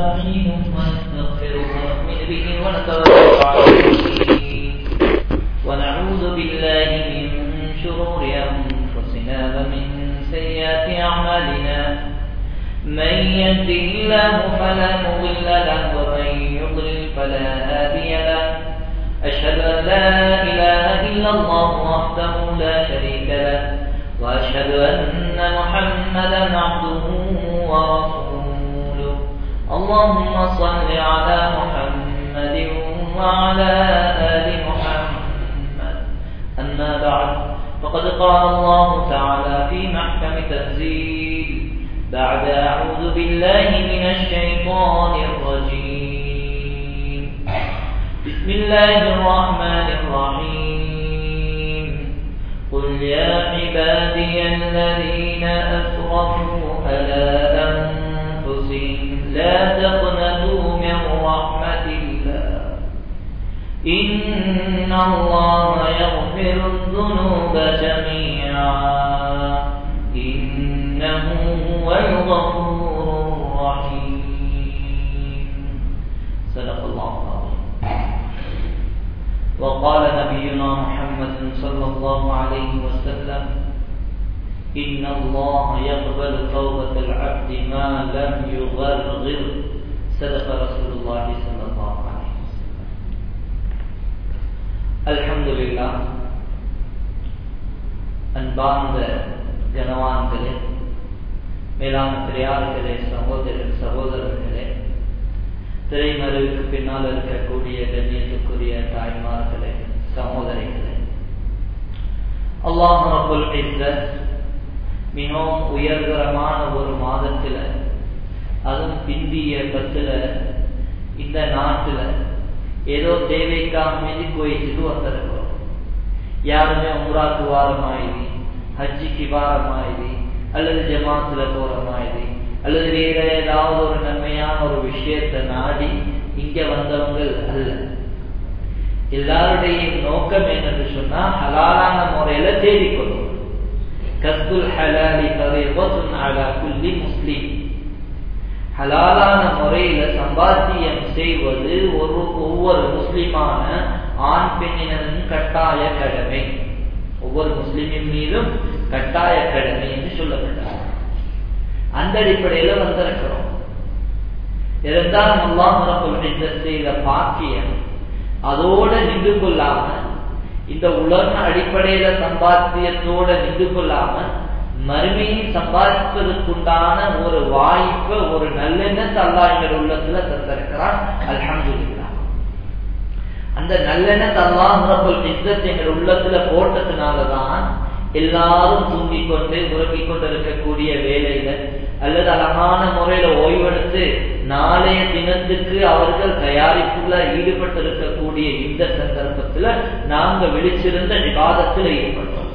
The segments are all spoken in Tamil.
نستعينه ونستغفره ونؤمن به ونتوكل عليه ونعوذ بالله من شرور أنفسنا ومن سيئات أعمالنا من يهده الله فلا مضل له ومن يضلل فلا هادي له أشهد أن لا إله إلا الله وحده لا شريك له وأشهد أن محمدا عبده ورسوله اللهم صل على محمد وعلى آل محمد أما بعد فقد قال الله تعالى في محكم تنزيل بعد أعوذ بالله من الشيطان الرجيم بسم الله الرحمن الرحيم قل يا عبادي الذين أسرفوا على أنفسهم لا تقنطوا من رحمة الله إن الله يغفر الذنوب جميعا إنه هو الغفور الرحيم صدق الله العظيم وقال نبينا محمد صلى الله عليه وسلم إن الله يقبل توبة العبد ما لم يغرغر صدق رسول الله صلى الله عليه وسلم الحمد لله அன்பார்ந்த கனவான்களே மேலான பெரியார்களே சகோதர சகோதரர்களே திரைமறைவுக்கு பின்னால் இருக்கக்கூடிய கண்ணியத்துக்குரிய தாய்மார்களே சகோதரிகளே அல்லாஹ் ரபுல் இஸ்ஸத் மிகவும் உயர்தரமான ஒரு மாதத்துல அதுவும் பிந்திய பத்துல இந்த நாட்டுல ஏதோ தேவைக்காக மீதி போயிட்டு வந்திருக்கிறோம் யாருமே உம்ராக்கு வாரமாயிரி ஹஜ்ஜிக்கு வாரமாயிரி அல்லது ஜமாத்துல போற மாதிரி அல்லது வேற ஏதாவது ஒரு நன்மையான ஒரு விஷயத்தை நாடி இங்க வந்தவங்க அல்ல எல்லாருடைய நோக்கம் என்னன்னு சொன்னா ஹலாலான முறையில தேடிக்கொள்ளும் கஸ்துல் ஹலாலி தரைவசுன் அலா குல்லி முஸ்லிம் ஹலாலான முறையில சம்பாத்தியம் செய்வது ஒரு ஒவ்வொரு முஸ்லிமான ஆண் பெண்ணினரின் கட்டாய கடமை ஒவ்வொரு முஸ்லிமின் மீதும் கட்டாய கடமை என்று சொல்லப்பட்டார் அந்த அடிப்படையில வந்திருக்கிறோம் இருந்தாலும் அல்லாஹ் ரபுல் செய்த பாக்கியம் அதோட நின்று கொள்ளாம இந்த உலக அடிப்படையில சம்பாத்தியத்தோட நின்று கொள்ளாம மறுமையை சம்பாதிப்பதற்குண்டான ஒரு வாய்ப்பை ஒரு நல்லெண்ணத்தை அல்லா எங்கள் உள்ளத்துல தந்திருக்கிறான் அல்ஹம்துல்லா அந்த நல்லெண்ணத்தை அல்லாஹ் ரபுல் இஸ்ஸத் எங்கள் உள்ளத்துல போட்டதுனாலதான் எல்லாரும் தூங்கிக் கொண்டு உறங்கிக் கொண்டு இருக்கக்கூடிய வேலையில அல்லது அழகான முறையில ஓய்வெடுத்து நாளைய தினத்துக்கு அவர்கள் தயாரிப்புல ஈடுபட்டு இருக்கக்கூடிய இந்த சந்தர்ப்பத்துல நாங்க விழிச்சிருந்த விவாதத்தில் ஈடுபட்டோம்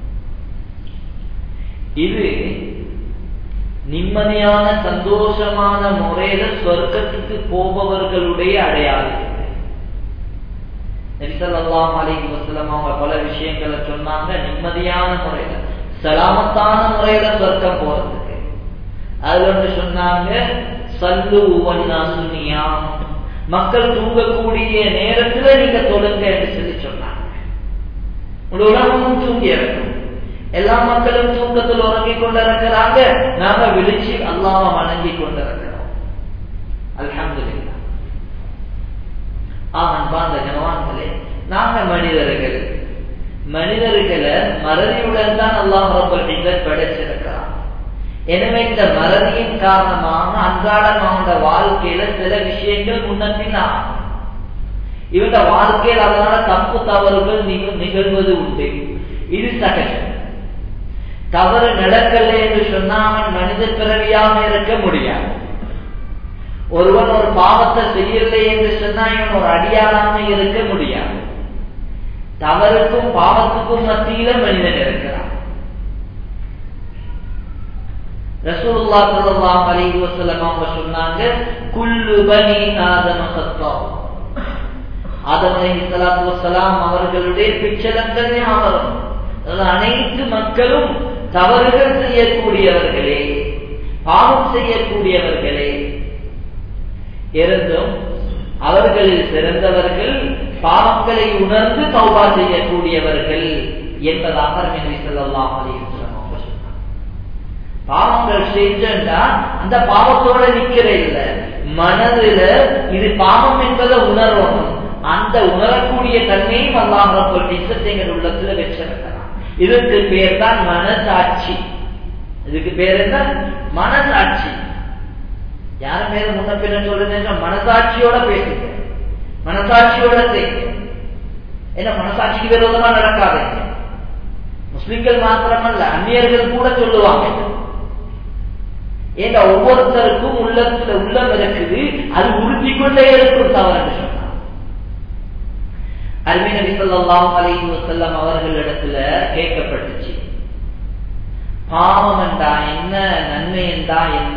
இது நிம்மதியான சந்தோஷமான முறையில சொர்க்கத்துக்கு போபவர்களுடைய அடையாளம் நெரிசல்லாம் அலிக்கு வசலம் அவங்க பல விஷயங்களை சொன்னாங்க நிம்மதியான முறையில சலாமத்தான முறையில சொர்க்கம் போறதுக்கு அதுல ஒன்று சொன்னாங்க சல்லு ஒன்னா சுனியா மக்கள் தூங்கக்கூடிய நேரத்துல நீங்க தொழுங்க என்று சொல்லி சொன்னாங்க ஒரு உலகமும் தூங்கி இறக்கும் எல்லா மக்களும் தூக்கத்தில் உறங்கிக் கொண்டிருக்கிறாங்க நாம விழிச்சு அல்லாம வணங்கி கொண்டிருக்கிறோம் அல்ஹம்துலில்லா அன்பார்ந்த ஜனவான்களே நாங்க மனிதர்கள் மனிதர்களை மறதியுடன் தான் அல்லாஹ் ரப்பல் இஸ்ஸத் படைச்சிருக்கிறான் எனவே இந்த மறதியின் காரணமாக அன்றாடம் அவங்க வாழ்க்கையில சில விஷயங்கள் முன்னப்பின் ஆகும் இவங்க வாழ்க்கையில் அதனால தப்பு தவறுகள் நிகழ்வது உண்டு இது சகஜம் தவறு நடக்கல என்று சொன்னா அவன் மனித பிறவியாக இருக்க முடியாது ஒருவன் ஒரு பாவத்தை செய்யலை என்று சொன்னா இவன் ஒரு அடியாளாம இருக்க முடியாது தவறுக்கும் பாவத்துக்கும் மத்தியில மனிதன் இருக்கிறான் ரசூலுல்லா ஸல்லல்லாஹு அலைஹி வஸல்லம் அவங்க சொன்னாங்க குல்லு பனி ஆதம சத்தா ஆதம் அலைஹிஸ்ஸலாத்து வஸலாம் அவர்களுடைய பிச்சலங்கள் ஞாபகம் அனைத்து மக்களும் தவறுகள் செய்யக்கூடியவர்களே பாவம் செய்யக்கூடியவர்களே இருந்தும் அவர்களில் சிறந்தவர்கள் பாவங்களை உணர்ந்து தௌபா செய்யக்கூடியவர்கள் என்பதாக நபி ஸல்லல்லாஹு அலைஹி வஸல்லம் அவங்க சொன்னாங்க பாவங்கள் செஞ்சா அந்த பாவத்தோட நிக்கிற இல்ல மனதுல இது பாவம் என்பதை உணரணும் அந்த உணரக்கூடிய தன்மையும் அல்லாஹ் ரப்பல் இஸ்ஸத்தைங்கிற உள்ளத்துல வச்சிருக்கிறான் இதுக்கு பேர் தான் மனசாட்சி இதுக்கு பேர் என்ன மனசாட்சி யார பேர் முன்ன பின்ன சொல்லுங்க மனசாட்சியோட பேசுங்க மனசாட்சியோட செய்யுங்க என்ன மனசாட்சிக்கு விரோதமா நடக்காதுங்க முஸ்லிம்கள் மாத்திரமல்ல அந்நியர்கள் கூட சொல்லுவாங்க ஏங்க ஒவ்வொருத்தருக்கும் உள்ளத்துல உள்ளம் இருக்குது அது உறுதி கொண்டே இருக்கும் தவறு சொன்னார் அருமை நபி ஸல்லல்லாஹு அலைஹி வஸல்லம் அவர்களிடத்துல கேட்கப்பட்டுச்சு பாவம் என்றா என்ன நன்மை என்றா என்ன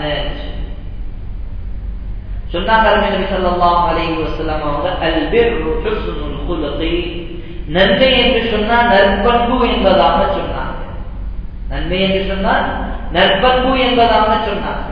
சொன்னாங்க அருமை நபி ஸல்லல்லாஹு அலைஹி வஸல்லம் அவங்க அல் பிர்ரு ஹுஸ்னுல் குலுகி நன்மை என்று சொன்னால் நற்பண்பு என்பதாக சொன்னாங்க நன்மை என்று சொன்னால் நற்பண்பு என்பதாக சொன்னாங்க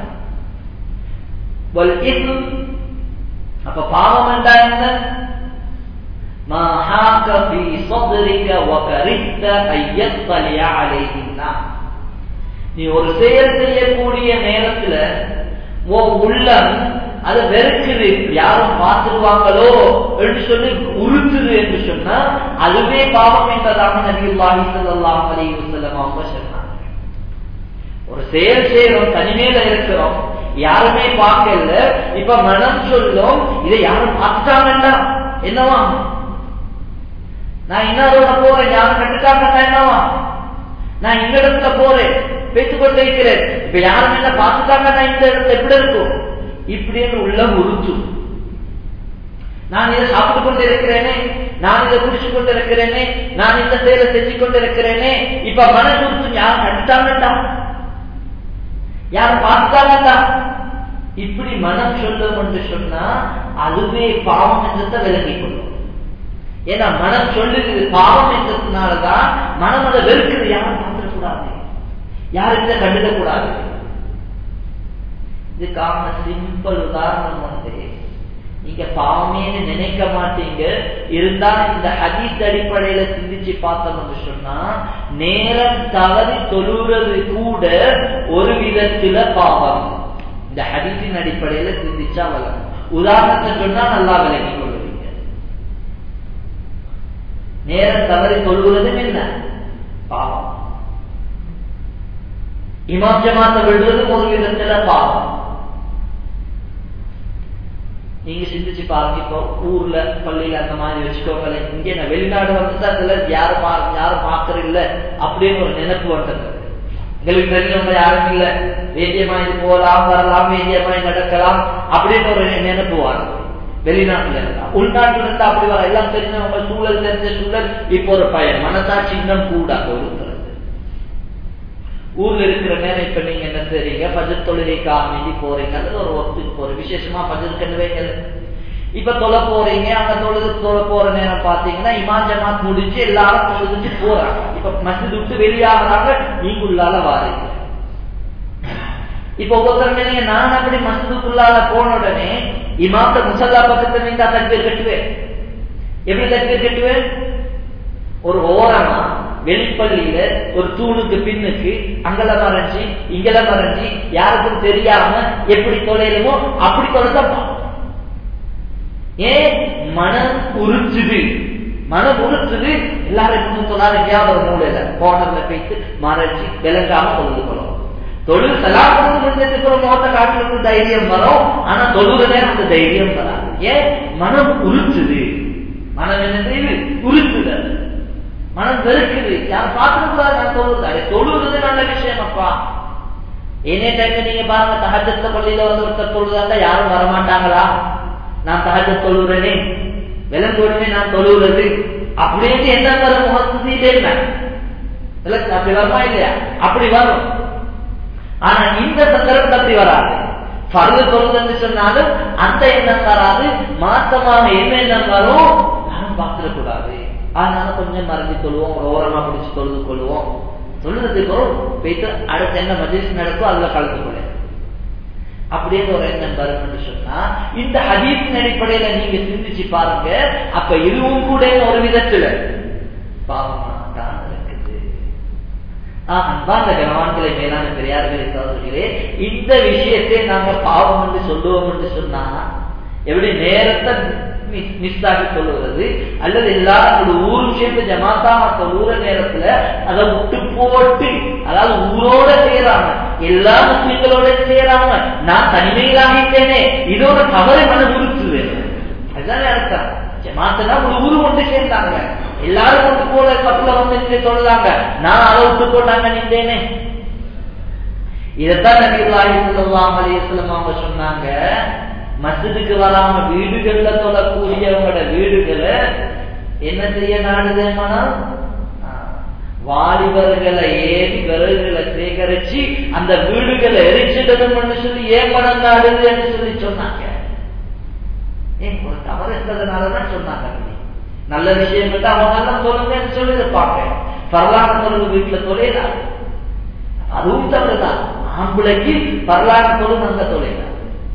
அப்ப பாவம் என்றா என்ன ما حاك في صدرك وكرهت أن يطلع عليه الناس நீ ஒரு செயல் செய்யக்கூடிய நேரத்துல உன் உள்ளம் அதை வெறுக்குது யாரும் பார்த்துருவாங்களோ என்று சொல்லி உறுத்துது என்று சொன்னா அதுவே பாவம் என்பதாக நபியுல்லாஹி ஸல்லல்லாஹு அலைஹி வஸல்லம் அவங்க சொன்னாங்க ஒரு செயல் செய்யறோம் தனிமையில இருக்கிறோம் யாருமே பார்க்கல இப்ப மனம் சொல்லும் இதை யாரும் பார்த்துட்டாங்கன்னா என்னவா நான் இன்னாரோட போறேன் யாரும் கட்டுக்காங்கன்னா என்னவா நான் இந்த இடத்துல போறேன் பேசிக்கொண்டே இருக்கிறேன் இப்ப யாரும் என்ன பார்த்துட்டாங்கன்னா இந்த இடத்துல எப்படி இருக்கும் இப்படின்னு உள்ள உறுத்தும் நான் இதை சாப்பிட்டு கொண்டு இருக்கிறேனே நான் இதை குடிச்சு கொண்டு இருக்கிறேனே நான் இந்த செயலை செஞ்சு கொண்டு இருக்கிறேனே இப்ப மனசு உறுத்தும் யாரும் கண்டுட்டாங்கட்டா யாரும் பார்த்துட்டாங்கட்டா இப்படி மனம் சொல்லும் என்று சொன்னா அதுவே பாவம் என்றதை விலகிக் கொள்ளும் ஏன்னா மனம் சொல்லுது பாவம் என்றதுனாலதான் மனம் அதை வெறுக்குது யாரும் பார்த்துடக்கூடாது யாரும் இதை கண்டுடக்கூடாது இதுக்கான சிம்பிள் உதாரணம் வந்து நீங்க பாவமே நினைக்க மாட்டீங்க இருந்தா இந்த ஹதீஸ் அடிப்படையில சிந்திச்சு பார்த்தோம்னு சொன்னா நேரம் தவறி தொழுறது கூட ஒரு விதத்துல பாவம் இந்த ஹதீஸின் அடிப்படையில சிந்திச்சா வளரும் உதாரணத்தை சொன்னா நல்லா விளங்கிக் கொள்வீங்க நேரம் தவறி தொழுகிறதும் என்ன பாவம் இமாம் ஜமாத்த விடுறதும் ஒரு விதத்துல பாவம் நீங்க சிந்திச்சு பாருங்க இப்போ ஊர்ல பள்ளியில அந்த மாதிரி வச்சுக்கோங்களேன் இங்க நான் வெளிநாடு வந்துட்டா சிலர் யாரும் யாரும் பாக்குறது இல்ல அப்படின்னு ஒரு நினைப்பு வந்தது எங்களுக்கு தெரிஞ்சவங்க யாரும் இல்ல வேண்டியமா இது போகலாம் வரலாம் வேண்டியமா நடக்கலாம் அப்படின்னு ஒரு நினைப்பு வரும் வெளிநாட்டுல இருந்தா உள்நாட்டுல இருந்தா அப்படி வர எல்லாம் தெரிஞ்சவங்க சூழல் தெரிஞ்ச சூழல் இப்போ ஒரு பயன் மனசாட்சி இன்னும் கூட ஒருத்தர் ஊர்ல இருக்கிற நேரம் இப்ப நீங்க என்ன செய்றீங்க பஜர் தொழுகைக்காக வேண்டி போறீங்க அல்லது ஒரு ஒத்துக்கு போற விசேஷமா பஜர் கண்டுவைங்க இப்ப தொலை போறீங்க அங்க தொழுது தொலை போற நேரம் பாத்தீங்கன்னா இமான் ஜமாத் முடிச்சு எல்லாரும் தொழுதுட்டு போறாங்க இப்ப மசித் விட்டு வெளியாகிறாங்க நீங்க உள்ளால வாரீங்க இப்ப ஒவ்வொருத்தருமே நீங்க நான் அப்படி மசிதுக்குள்ளால போன உடனே இமாத்த முசல்லா பக்கத்துல நீங்க தக்பீர் கட்டுவேன் எப்படி தக்பீர் கட்டுவேன் ஒரு ஓரமா வெளிப்பள்ளியில ஒரு தூணுக்கு பின்னுக்கு அங்கல மறைஞ்சி இங்கல மறைஞ்சி யாருக்கும் தெரியாம எப்படி தொலைலுமோ அப்படி தொலைதான் ஏன் மனம் உறுத்துது மனம் உறுத்துது எல்லாரும் இன்னும் சொல்லாத எங்கேயாவது ஒரு மூலையில கோணர்ல போயிட்டு மறைச்சு விளங்காம தொழுது கொள்ளும் தொழில் சலாபத்து முடிஞ்சதுக்கு ஒரு முகத்தை காட்டுறது தைரியம் வரும் ஆனா தொழுகிற நேரம் அந்த தைரியம் வராது ஏன் மனம் உறுத்துது மனம் என்ன செய்யுது உறுத்துது மனம் வெறுக்குது யார் பார்த்துக்கூடாது நான் தொழுது தொழுகிறது நல்ல விஷயம் அப்பா ஏனே டைம் நீங்க பாருங்க தகஜத்த பள்ளியில வந்து ஒருத்தர் தொழுதாண்டா யாரும் வரமாட்டாங்களா நான் தகஜ தொழுகிறேனே விலங்குடனே நான் தொழுகிறது அப்படின்னு என்ன வரும் முகத்து அப்படி வருமா இல்லையா அப்படி வரும் ஆனா இந்த சந்தர்ப்பத்தில் அப்படி வராது பருது தொழுதுன்னு சொன்னாலும் அந்த எண்ணம் வராது மாற்றமாக என்ன எண்ணம் வரும் யாரும் பார்த்துடக்கூடாது அதனால கொஞ்சம் மறைஞ்சு தொழுவோம் ஒரு ஓரமா பிடிச்சு தொழுது கொள்வோம் தொழுதுக்கு போயிட்டு அடுத்து என்ன மஜிஸ் நடக்கும் அதுல கலந்து கொள்ள அப்படின்னு ஒரு எண்ணம் வரும்னு சொன்னா இந்த ஹதீஸின் அடிப்படையில நீங்க சிந்திச்சு பாருங்க அப்ப இதுவும் கூட ஒரு விதத்துல பாவமாக தான் இருக்குது அன்பார்ந்த கனவான்களை மேலான பெரியார்களே சோதர்களே இந்த விஷயத்தை நாங்க பாவம் என்று சொல்லுவோம் என்று சொன்னா எப்படி நேரத்தை மிஸ் ஆகி சொல்லுவது அல்லது எல்லாரும் ஒரு ஊரும் சேர்ந்து ஜமாத்தா மற்ற ஊர நேரத்துல அதை விட்டு போட்டு அதாவது ஊரோட செய்யறாங்க எல்லா முஸ்லிம்களோட செய்யறாங்க நான் தனிமையிலாகிட்டேனே இதோட தவறு மன உறுத்துது அதுதான் அர்த்தம் ஜமாத்தனா ஒரு ஊரு ஒன்று சேர்ந்தாங்க எல்லாரும் ஒன்று போல பத்துல வந்து சொல்லுறாங்க நான் அதை விட்டு போட்டாங்க நின்றேனே இதைத்தான் நபிகளாகி சொல்லலாம் அலிஸ்லம் அவங்க சொன்னாங்க மசிதுக்கு வராம வீடுகள்ல தொழக்கூடியவங்களோட வீடுகளை என்ன செய்ய நாடுதேமனா வாலிபர்களை ஏறி விறகுகளை சேகரிச்சு அந்த வீடுகளை எரிச்சிடணும்னு சொல்லி ஏன் பணம் நாடுதுன்னு சொல்லி சொன்னாங்க ஏன் ஒரு தவறு இருந்ததுனாலதான் சொன்னாங்க நல்ல விஷயம் வந்து அவங்க எல்லாம் சொல்லுங்கன்னு சொல்லி இருப்பாங்க பரலான தொழுகு வீட்டுல தொழிலாது அதுவும் தவறுதான் ஆம்பளைக்கு பரலான தொழுகு அந்த தொழிலாது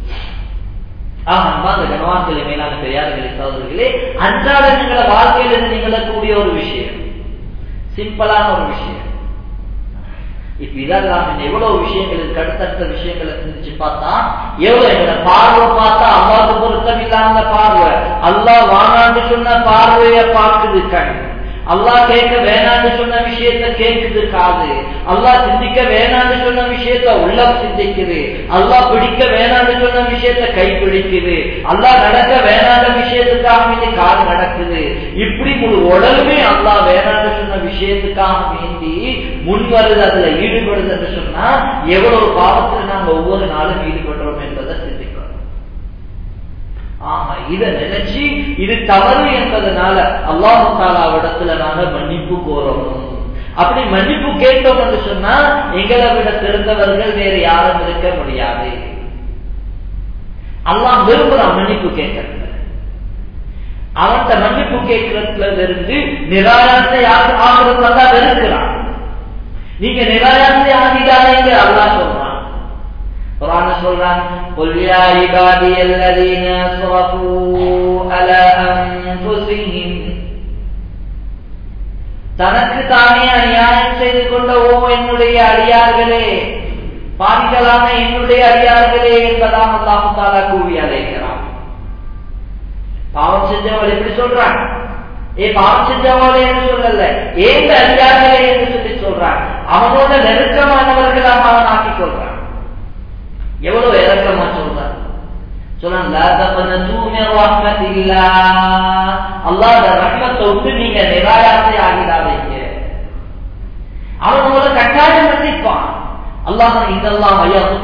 அந்த கனவான்களை மேலான பெரியார்களே சோதர்களே அன்றாட எங்கள வாழ்க்கையில நிகழக்கூடிய ஒரு விஷயம் சிம்பிளான ஒரு விஷயம் இப்ப இதெல்லாம் எவ்வளவு விஷயங்கள் இருக்கு அடுத்தடுத்த விஷயங்களை சிந்திச்சு பார்த்தா எவ்வளவு எங்களை பார்வை பார்த்தா அல்லாவுக்கு பொருத்தம் இல்லாத பார்வை அல்லா வானான்னு சொன்ன பார்வைய பார்க்குது கண் அல்லா கேட்க வேணான்னு சொன்ன விஷயத்த கேட்குது காது அல்லா சிந்திக்க வேணான்னு சொன்ன விஷயத்த உள்ளம் சிந்திக்குது அல்லா பிடிக்க வேணான்னு சொன்ன விஷயத்த கை பிடிக்குது அல்லா நடக்க வேணாத விஷயத்துக்காக வேண்டி காது நடக்குது இப்படி முழு உடலுமே அல்லா வேணான்னு சொன்ன விஷயத்துக்காக வேண்டி முன் வருது அதுல ஈடுபடுது என்று சொன்னா எவ்வளவு பாவத்தில் நாங்க ஒவ்வொரு நாளும் ஈடுபடுறோம் என்பதை சிந்திக்கிறோம் ஆமா இத நினைச்சு இது தவறு என்பதனால அல்லாஹு தாலாவிடத்துல நாங்க மன்னிப்பு கோரணும் அப்படி மன்னிப்பு கேட்டோம் என்று சொன்னா எங்களை விட சிறந்தவர்கள் வேற யாரும் இருக்க முடியாது அல்லாஹ் விரும்புறான் மன்னிப்பு கேட்கறது அவன்கிட்ட மன்னிப்பு கேட்கறதுல இருந்து நிராயாசை ஆகிறதுல தான் வெறுக்கிறான் நீங்க நிராயாசை ஆகிடாதீங்க அல்லாஹ் சொல்றான் குரான் சொல்றான் قل يا عبادي الذين اسرفوا على انفسهم தனக்கு தானே அநியாயம் செய்து கொண்ட ஓ என்னுடைய அடியார்களே பாவிகளான என்னுடைய அடியார்களே என்பதாக அல்லாஹு தாலா கூவி அழைக்கிறான் பாவம் செஞ்சவள் எப்படி சொல்றான் ஏ பாவம் செஞ்சவளே என்று சொல்லல ஏந்த அடியார்களே என்று சொல்லி சொல்றான் அவனோட நெருக்கமானவர்களாக அவன் ஆக்கிக் கொள்றான் எவ்வளவு இறக்கமா சொல்றான் அல்லாத ரஹ்மத்தை விட்டு நீங்க நிராயாசை ஆகிடாதீங்க அவன் உங்களை கட்டாயம் மன்னிப்பான் அல்லாஹ் இதெல்லாம்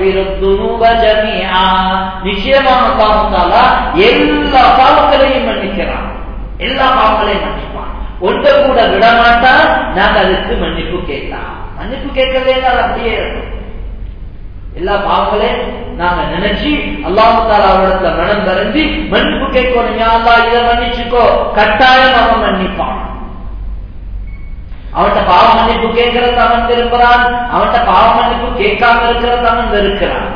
நிச்சயமாக அல்லாஹாலா எல்லா பாவங்களையும் மன்னிக்கிறான் எல்லா பாவங்களையும் மன்னிப்பான் ஒன்றை கூட விட மாட்டான் நாங்க அதுக்கு மன்னிப்பு கேட்கலாம் மன்னிப்பு கேட்கவே அப்படியே இருக்கும் எல்லா பாவங்களையும் நாங்க நினைச்சு அல்லாஹு தாலா அவரிடத்துல மனம் தரஞ்சி மன்னிப்பு கேட்கணும் யாரா இதை மன்னிச்சுக்கோ கட்டாயம் அவன் மன்னிப்பான் அவன்கிட்ட பாவ மன்னிப்பு கேட்கறது அவன் விரும்புறான் அவன்கிட்ட பாவ மன்னிப்பு கேட்காம இருக்கிறது அவன் வெறுக்கிறான்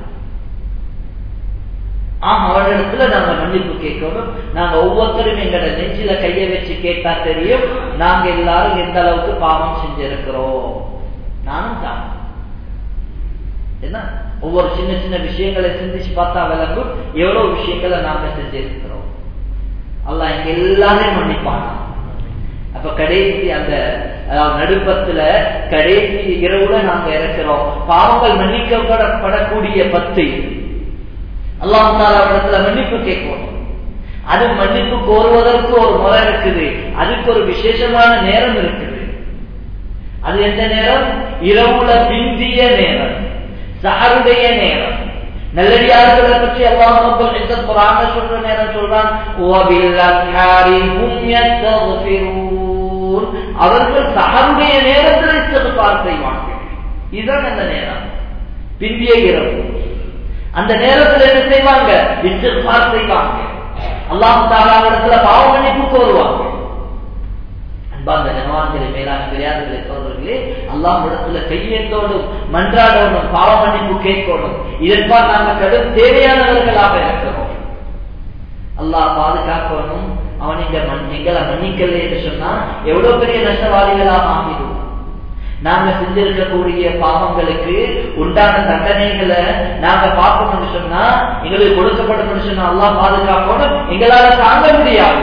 ஆமா அவனிடத்துல நாங்க மன்னிப்பு கேட்கணும் நாங்க ஒவ்வொருத்தரும் எங்கட நெஞ்சில கைய வச்சு கேட்டா தெரியும் நாங்க எல்லாரும் எந்த அளவுக்கு பாவம் செஞ்சிருக்கிறோம் நானும் தான் என்ன ஒவ்வொரு சின்ன சின்ன விஷயங்களை சிந்திச்சு பார்த்தா விளங்கும் எவ்வளவு விஷயங்களை நாம செஞ்சிருக்கிறோம் அல்ல எங்க எல்லாரையும் மன்னிப்பானா அப்ப கடைசி அந்த நடுப்பத்துல கடைசி இரவுல நாங்க இறக்கிறோம் பாவங்கள் மன்னிக்கப்படக்கூடிய பத்து அல்லாஹால மன்னிப்பு கேட்கணும் அது மன்னிப்பு கோருவதற்கு ஒரு முறை இருக்குது அதுக்கு ஒரு விசேஷமான நேரம் இருக்குது அது எந்த நேரம் இரவுல பிந்திய நேரம் சஹருடைய நேரம் நல்லடியார்களை பற்றி அல்லாஹ் ரப்பல் இஸ்ஸத் குர்ஆன்ல சொல்ற நேரம் சொல்றான் வபில்லஹாரி ஹும் யஸ்தக்ஃபிரூன் அவர்கள் சஹருடைய நேரத்தில் இஸ்திக்பார் செய்வாங்க இதுதான் அந்த நேரம் பிந்திய இரவு அந்த நேரத்தில் என்ன செய்வாங்க இஸ்திக்பார் செய்வாங்க அல்லாஹ் தஆலா இடத்துல பாவ மன்னிப்பு கோருவாங்க அந்த ஜனவான்களை மேலான பெரியார்களே சோதர்களே அல்லாஹ் இடத்துல கையேந்தோடும் மன்றாடோடும் பாவ மன்னிப்பு கேட்கணும் இதற்காக நாங்கள் கடும் தேவையானவர்களாக இருக்கிறோம் அல்லாஹ் பாதுகாக்கணும் அவன் இங்க எங்களை மன்னிக்கலை என்று சொன்னா எவ்வளவு பெரிய நஷ்டவாதிகளாக ஆகிடும் நாங்க செஞ்சிருக்கக்கூடிய பாவங்களுக்கு உண்டான தண்டனைகளை நாங்க பார்க்கணும்னு சொன்னா எங்களுக்கு கொடுக்கப்படும் சொன்னா அல்லாஹ் பாதுகாக்கணும் எங்களால தாங்க முடியாது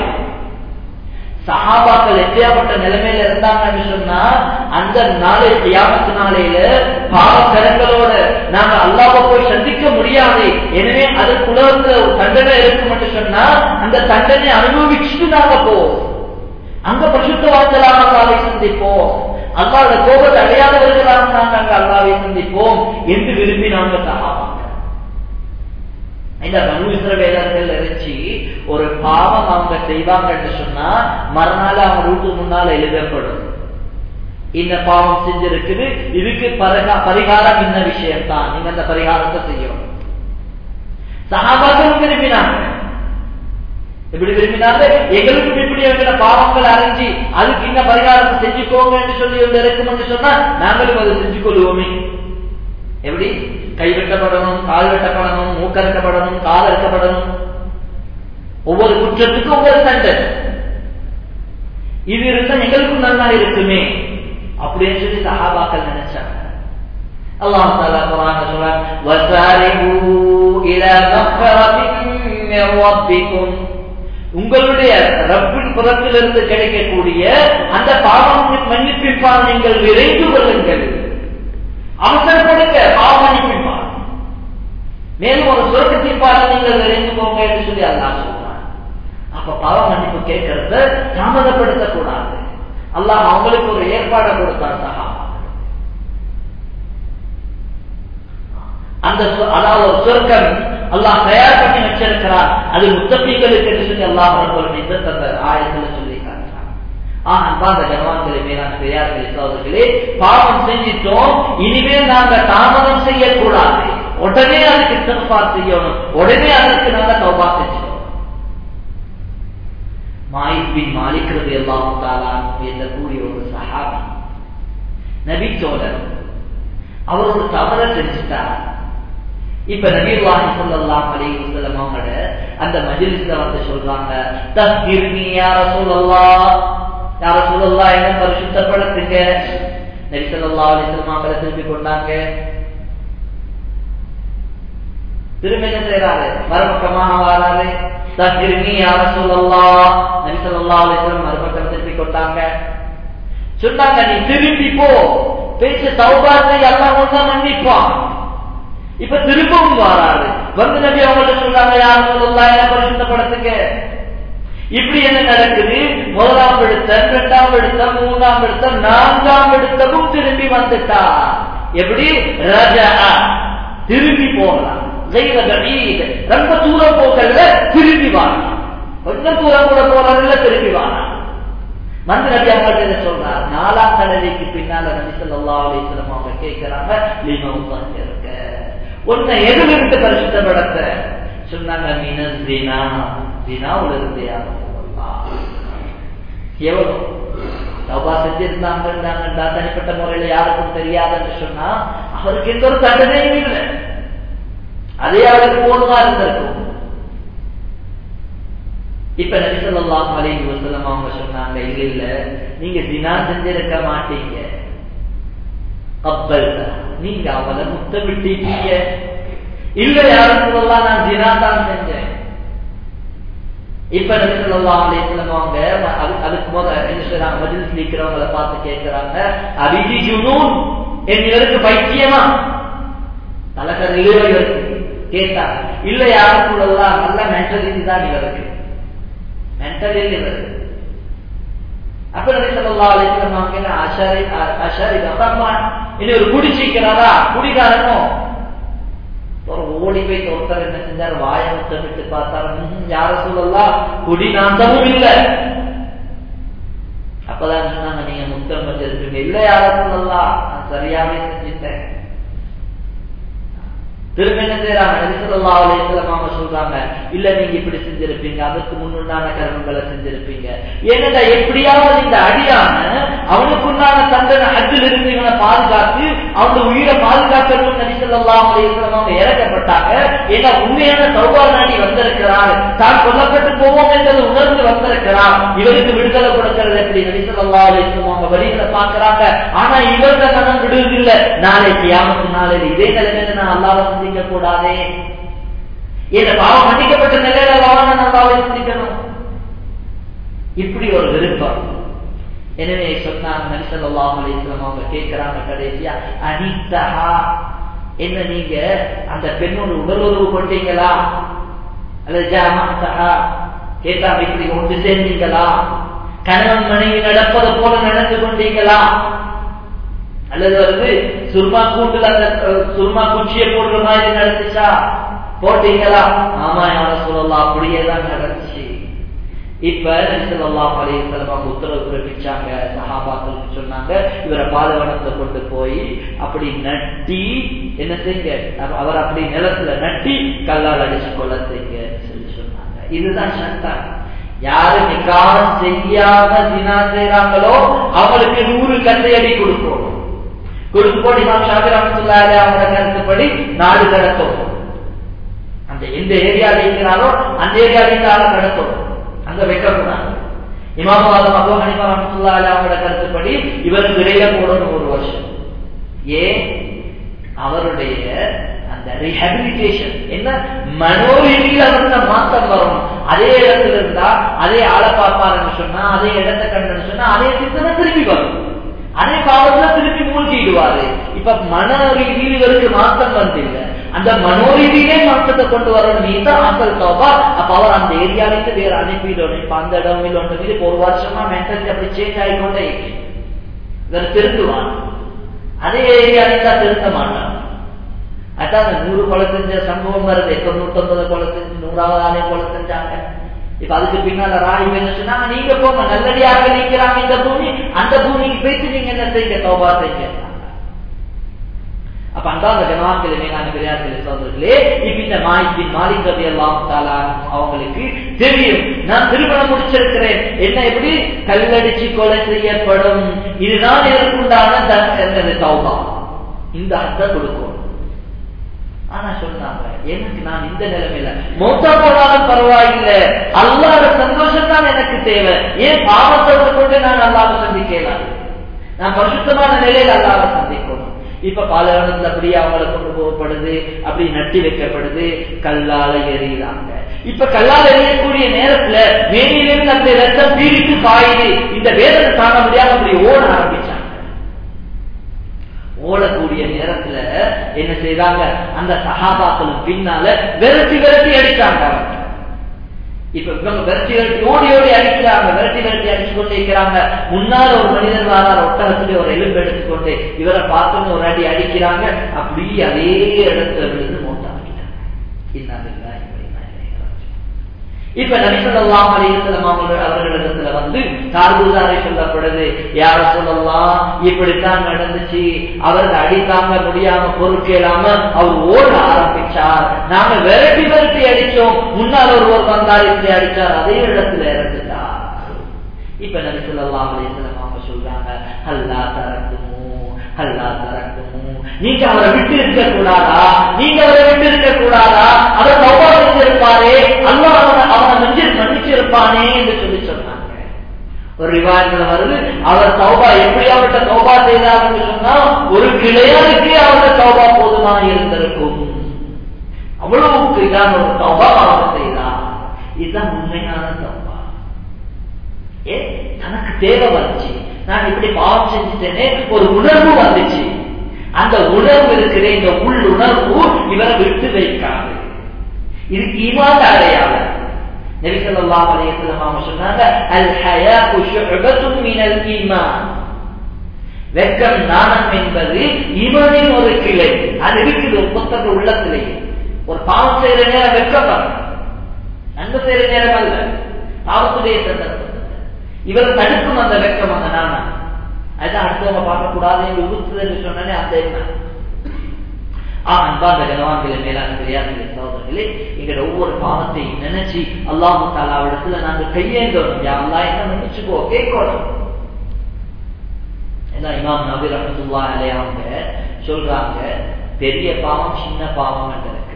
சஹாபாக்கள் எப்படியாப்பட்ட நிலைமையில இருந்தாங்கன்னு சொன்னா அந்த நாளை தியாமத்து நாளையில பாவக்கரங்களோட நாங்க அல்லாவை போய் சந்திக்க முடியாது எனவே அதுக்கு உலகத்துல ஒரு தண்டனை இருக்கும் சொன்னா அந்த தண்டனை அனுபவிச்சுட்டு நாங்க போவோம் அங்க பரிசுத்த வாழ்ந்தலாக அல்லாவை சந்திப்போம் அல்லாவோட கோபத்தை அடையாதவர்களாக நாங்க அங்க அல்லாவை சந்திப்போம் என்று விரும்பி நாங்க சகாபாங்க இந்த மனு இஸ்ரவேலர்கள் இறைச்சி ஒரு பாவம் அவங்க செய்வாங்கன்னு சொன்னா மறுநாள் அவங்க வீட்டுக்கு முன்னால எழுதப்படும் இந்த பாவம் செஞ்சிருக்குது இதுக்கு பரிகாரம் இந்த விஷயம் தான் நீங்க அந்த பரிகாரத்தை செய்யணும் சகாபாக்களும் விரும்பினாங்க இப்படி விரும்பினாங்க எங்களுக்கு இப்படி இருக்கிற பாவங்கள் அறிஞ்சு அதுக்கு இந்த பரிகாரத்தை செஞ்சுக்கோங்க என்று சொல்லி இருக்கும்னு சொன்னா நாங்களும் அதை செஞ்சு கொள்வோமே எப்படி கை வெட்டப்படணும் கால் வெட்டப்படணும் மூக்கறுக்கப்படணும் கால் அறுக்கப்படணும் ஒவ்வொரு குற்றத்துக்கும் ஒவ்வொரு தண்டனை இது இருந்தா எங்களுக்கும் நல்லா இருக்குமே அப்படின்னு சொல்லி சஹாபாக்கள் நினைச்சாங்க அல்லாஹ் தாலா குரான் சொல்றான் வசாரிஹு இலா மக்ஃபரத்தின் மின் ரப்பிக்கும் உங்களுடைய ரப்பின் புறத்திலிருந்து கிடைக்கக்கூடிய அந்த பாவம் மன்னிப்பிப்பால் நீங்கள் விரைந்து கொள்ளுங்கள் அவசரப்படுங்க பாவ மன்னிப்பிப்பால் மேலும் ஒரு சுரக்கத்திற்பால் நீங்கள் விரைந்து போங்க என்று சொல்லி அல்லாஹ் சொல்றான் அப்ப பாவ மன்னிப்பு கேட்கறத தாமதப்படுத்த கூடாது அல்லாஹ் அவங்களுக்கு ஒரு ஏற்பாடை கொடுத்தான் சகா அந்த அதாவது ஒரு சொர்க்கம் அல்லாஹ் தயார் பண்ணி வச்சிருக்கிறார் அது முத்தப்பிகளுக்கு என்று சொல்லி அல்லாஹ் ரப்பல் அந்த ஆயத்துல சொல்லி காட்டுறான் ஆஹ் அன்பாந்த ஜனவான்களை மேலான பெரியார்களே சோதர்களே பாவம் செஞ்சிட்டோம் இனிமேல் நாங்க தாமதம் செய்யக்கூடாது உடனே அதுக்கு தப்பா செய்யணும் உடனே அதற்கு நாங்க தௌபா செஞ்சோம் மாயிபின் மாலிக்கிறது எல்லாம் தாலான் என்ற கூடிய ஒரு சஹாபி நபி சோழர் அவர் ஒரு தவற செஞ்சுட்டார் இப்ப நபீர்வாஹி சொல்லலாம் அலி வசல்லம் அவங்களோட அந்த மஜிலிஸ்ல வந்து சொல்றாங்க தஸ்கிர்னி யார சொல்லலா யார சொல்லலா என்ன பரிசுத்தப்படுத்துங்க நபி சொல்லா அலிஸ்லாம் அவங்களை திருப்பி கொண்டாங்க திரும்ப என்ன செய்யறாரு மறுபக்கமாக வராரு தஸ்கிர்னி யார சொல்லலா நபி சொல்லா அலிஸ்லாம் மறுபக்கம் திருப்பி கொண்டாங்க சொன்னாங்க நீ திரும்பி போ பேச்சு தௌபாத்தை எல்லாம் ஒன்றா மன்னிப்பான் இப்ப திரும்பவும் வராரு வந்து நபி அவங்கள்ட்ட சொல்றாங்க யார் சொல்லலாம் என்ன பரிசுத்தப்படுத்துங்க இப்படி என்ன நடக்குது முதலாம் எடுத்தம் இரண்டாம் எடுத்தம் மூணாம் எடுத்தம் நான்காம் எடுத்தமும் திரும்பி வந்துட்டா எப்படி ரஜா திரும்பி போகலாம் ரொம்ப தூரம் போகல திரும்பி வாங்க கொஞ்சம் தூரம் கூட போறதுல திரும்பி வாங்க வந்து நபி அவங்கள்ட்ட என்ன சொல்றார் நாலாம் தடவைக்கு பின்னால நபி சொல்லா அலிஸ்லம் அவங்க கேட்கிறாங்க லிமம் இருக்க உன்னை எதிலிருந்து பரிசுத்தப்படுத்த சொன்னாங்க மீனா தினாவுல இருந்து யாரும் எவ்வளவு தவா செஞ்சிருந்தாங்க இருந்தாங்கன்றா தனிப்பட்ட முறையில யாருக்கும் தெரியாதுன்னு சொன்னா அவருக்கு எந்த ஒரு தண்டனையும் இல்லை அதே அவருக்கு போதுமா இருந்திருக்கும் இப்ப நபிசல்லாம் அலைஹி வசல்லம் அவங்க சொன்னாங்க இல்ல இல்ல நீங்க தினா செஞ்சிருக்க மாட்டீங்க கப்பல் நீங்க அவளை முத்தமிட்டீங்க இல்ல யாரும் சொல்லலாம் நான் தினா தான் செஞ்சேன் இப்ப நபி சொல்லலாம் அலைஹிஸ்ஸலாம் அவங்க அதுக்கு முத என்ன சொல்றாங்க மஜ்லிஸ் நிக்கிறவங்கள பார்த்து கேட்கிறாங்க அபிஜி ஜுனூன் என் இவருக்கு பைத்தியமா தலைக்கர் இருக்கு கேட்டா இல்ல யாரும் சொல்லலாம் நல்ல மென்டலிட்டி தான் இவருக்கு மென்டல் இவர் அப்ப நபி சொல்லலாம் அலைஹிஸ்ஸலாம் அவங்க அஷாரி அஷாரி அப்பா இனி ஒரு குடிச்சிக்கிறாரா குடிகாரனோ ஒரு ஓடி போய் ஒருத்தர் என்ன செஞ்சார் வாய முத்தமிட்டு பார்த்தாரு யார சொல்லலாம் குடி நாந்தமும் இல்ல அப்பதான் சொன்னாங்க நீங்க முத்தம் வச்சிருக்கீங்க இல்ல யார சொல்லலாம் நான் சரியாவே செஞ்சுட்டேன் திரும்ப என்ன செய்யறாங்க நபிசல்லா அலையம் அவங்க சொல்றாங்க இல்ல நீங்க இப்படி செஞ்சிருப்பீங்க அதற்கு முன்னுண்டான கர்மங்களை செஞ்சிருப்பீங்க ஏன்னா எப்படியாவது இந்த அடியான அவனுக்குண்டான தண்டனை அஜில் இருந்து இவனை பாதுகாத்து அவனுடைய உயிரை பாதுகாக்கணும் நபிசல்லா அலையம் அவங்க இறக்கப்பட்டாங்க ஏன்னா உண்மையான சௌபா நாடி வந்திருக்கிறார் தான் கொல்லப்பட்டு போவோம் என்பது உணர்ந்து வந்திருக்கிறார் இவருக்கு விடுதலை கொடுக்கிறது எப்படி நபிசல்லா அலையம் அவங்க வழிகளை பாக்குறாங்க ஆனா இவர்த மனம் விடுவதில்லை நாளைக்கு யாமத்து நாளையில் இதே நிலைமையில நான் அல்லாத சிந்திக்க கூடாதே இந்த பாவம் மன்னிக்கப்பட்ட நிலையில அல்லாத நல்லாவே சிந்திக்கணும் இப்படி ஒரு விருப்பம் எனவே சொன்னாங்க நரிசல்லாஹ் அலிஸ்லாம் அவங்க கேட்கிறாங்க கடைசியா அனித்தஹா என்ன நீங்க அந்த பெண்ணோட உடலுறவு கொண்டீங்களா அல்லது ஜாமத்தஹா கேட்டாங்க இப்படி ஒன்று சேர்ந்தீங்களா கணவன் மனைவி நடப்பது போல நடந்து கொண்டீங்களா அல்லது வந்து சுர்மா கூட்டுல அந்த சுர்மா குச்சியை போடுற மாதிரி நடந்துச்சா போட்டீங்களா ஆமா யார சொல்லலாம் அப்படியே தான் நடந்துச்சு இப்ப நபிசல்லாஹ் அலையம் உத்தரவு பிறப்பிச்சாங்க சஹாபாக்களுக்கு சொன்னாங்க இவரை பாலைவனத்தை கொண்டு போய் அப்படி நட்டி என்ன செய்யுங்க அவர் அப்படி நிலத்துல நட்டி கல்லால் அடிச்சு கொள்ள செய்யுங்க சொல்லி சொன்னாங்க இதுதான் சட்டம் யாரு நிக்காரம் செய்யாம தினா செய்யறாங்களோ அவங்களுக்கு நூறு கந்தையடி கொடுக்கணும் கொடுத்துப்போடி இமாம் ஷாபி ரஹமத்துல்லாஹி அவங்களோட கருத்துப்படி நாடு கடத்தும் அந்த எந்த ஏரியால இருக்கிறாரோ அந்த ஏரியால இருக்கிறாரோ கடத்தும் அங்க வைக்கக்கூடாது இமாம் ஆலம் அபு ஹனிஃபா ரஹமத்துல்லாஹி அவங்களோட கருத்துப்படி இவருக்கு இடையில போடணும் ஒரு வருஷம் ஏன் அவருடைய அந்த ரிஹபிலிட்டேஷன் என்ன மனோரீதியில வந்து மாற்றம் வரணும் அதே இடத்துல இருந்தா அதே ஆளை பார்ப்பாருன்னு சொன்னா அதே இடத்தை கண்டுன்னு சொன்னா அதே சிந்தனை திரும்பி வரும் அதே பாவத்துல திருப்பி மூழ்கிடுவாரு இப்ப மன ரீதியில் இவருக்கு மாற்றம் வந்தில்ல அந்த மனோரீதியிலே மாற்றத்தை கொண்டு வரணும் இதுதான் அசல் தோபா அப்ப அவர் அந்த ஏரியாவிலிருந்து வேற அனுப்பிடணும் இப்ப அந்த இடம் இல்லை ஒன்று மீது ஒரு வருஷமா மென்டாலிட்டி அப்படி சேஞ்ச் ஆகிக்கொண்டே இவர் திருத்துவான் அதே ஏரியாவில தான் திருத்த மாட்டான் அதான் அந்த நூறு கொலை செஞ்ச சம்பவம் வருது எப்ப நூத்தொன்பது கொலை செஞ்சு நூறாவது ஆலயம் கொலை செஞ்சாங்க இப்ப அதுக்கு பின்னால ராணி என்ன சொன்னாங்க நீங்க போங்க நல்லடியாக நிற்கிறாங்க இந்த பூமி அந்த பூமிக்கு போயிட்டு நீங்க என்ன செய்யுங்க தோபா செய்யுங்க அப்ப அன்றாத ஜனாக்கள் மேலான பெரியார்கள் சோதர்களே இப்ப இந்த மாய்ப்பின் மாலிக் ரவி எல்லாம் அவங்களுக்கு தெரியும் நான் திருமணம் முடிச்சிருக்கிறேன் என்ன எப்படி கல்லடிச்சு கொலை செய்யப்படும் இதுதான் இதற்குண்டான தௌபா இந்த அர்த்தம் கொடுக்கும் ஆனா சொன்னாங்க எனக்கு நான் இந்த நிலைமையில மொத்த போனாலும் பரவாயில்லை அல்லாத சந்தோஷம் தான் எனக்கு தேவை ஏன் பாவத்தை கொண்டு நான் அல்லாத சந்திக்கலாம் நான் பரிசுத்தமான நிலையில் அல்லாத சந்திக்கணும் இப்ப பாலைவனத்துல அப்படியே அவங்களை கொண்டு போகப்படுது அப்படி நட்டி வைக்கப்படுது கல்லால எறிகிறாங்க இப்ப கல்லால் எறியக்கூடிய நேரத்துல மேனியிலிருந்து அந்த ரத்தம் பீரிட்டு பாயுது இந்த வேதனை தாங்க முடியாம அப்படி ஓட ஆரம்பிச்சாங்க ஓடக்கூடிய நேரத்துல என்ன செய்தாங்க அந்த சகாபாக்களும் பின்னால விரட்டி விரட்டி அடிச்சாங்க இப்ப இவங்க விரட்டி விரட்டி ஓடி ஓடி அடிக்கிறாங்க விரட்டி விரட்டி அடிச்சு கொண்டு இருக்கிறாங்க முன்னால ஒரு மனிதர் வாரார் ஒட்டகத்துக்கு ஒரு எலும்பு எடுத்துக்கொண்டு இவரை பார்த்து ஒரு அடி அடிக்கிறாங்க அப்படி அதே இடத்துல விழுந்து மோட்டாக்கிட்டாங்க இன்னாங்க இப்ப நபிசல்லாம் அலிசல்லாம் அவர்களிடத்துல வந்து சார்புதாரை சொல்லப்படுது யார சொல்லலாம் இப்படித்தான் நடந்துச்சு அவருக்கு அடித்தாங்க முடியாம பொறுக்கலாம அவர் ஓட ஆரம்பிச்சார் நாங்க விரட்டி விரட்டி அடிச்சோம் முன்னால் ஒருவர் வந்தார் இப்படி அடிச்சார் அதே இடத்துல இறந்துட்டார் இப்ப நபிசல்லாம் அலிசல்லாம் அவங்க சொல்றாங்க அல்லா தரக்குமோ அல்லா தரக்குமோ நீங்க அவரை விட்டு இருக்க கூடாதா நீங்க அவரை விட்டு இருக்க கூடாதா அவர் தௌபா செஞ்சிருப்பாரே அல்லா அவனை மஞ்சள் மன்னிச்சிருப்பானே என்று சொல்லி சொன்னாங்க ஒரு ரிவாயத்துல வருது அவர் தௌபா எப்படி அவர்கிட்ட தௌபா செய்தார்னு சொன்னா ஒரு கிளையாருக்கு அவரோட தௌபா போதுமா இருந்திருக்கும் அவ்வளவுக்கு இதான் ஒரு தௌபா அவர் செய்தார் இதுதான் உண்மையான தௌபா ஏ தனக்கு தேவை வந்துச்சு நான் இப்படி பாவம் செஞ்சுட்டேனே ஒரு உணர்வு வந்துச்சு அந்த உணர்வு இருக்கிற இந்த உள் உணர்வு இவரை விட்டு வைக்காது இதுக்கு ஈமான் அடையாளம் நபிசல்லாஹ் அலைஹிஸ்ஸலாம் அவங்க சொன்னாங்க அல் ஹயாஉ ஷுஅபத்துன் மினல் ஈமான் வெக்கம் நாணம் என்பது ஈமானின் ஒரு கிளை அது இருக்குது ஒரு புத்தக உள்ளத்திலேயே ஒரு பாவம் செய்யற நேரம் வெக்கம் வரும் நன்மை செய்யற நேரம் அல்ல பாவத்துடைய சந்தர்ப்பம் இவர் தடுக்கும் அந்த வெக்கம் அந்த நாணம் அதான் அடுத்தவங்க பார்க்கக்கூடாது என்று உறுத்துதல் சொன்னே அந்த என்ன அன்பார்ந்த கனவான்களை மேலான பெரியார்களே சகோதரர்களே எங்களோட ஒவ்வொரு பாவத்தையும் நினைச்சு அல்லாஹு தாலாவிடத்துல நாங்க கையேந்தோம் யாருலா என்ன நினைச்சுக்கோ கேட்கணும் ஏன்னா இமாம் நபி ரஹமத்துல்லா அலையாங்க சொல்றாங்க பெரிய பாவம் சின்ன பாவம் இருக்கு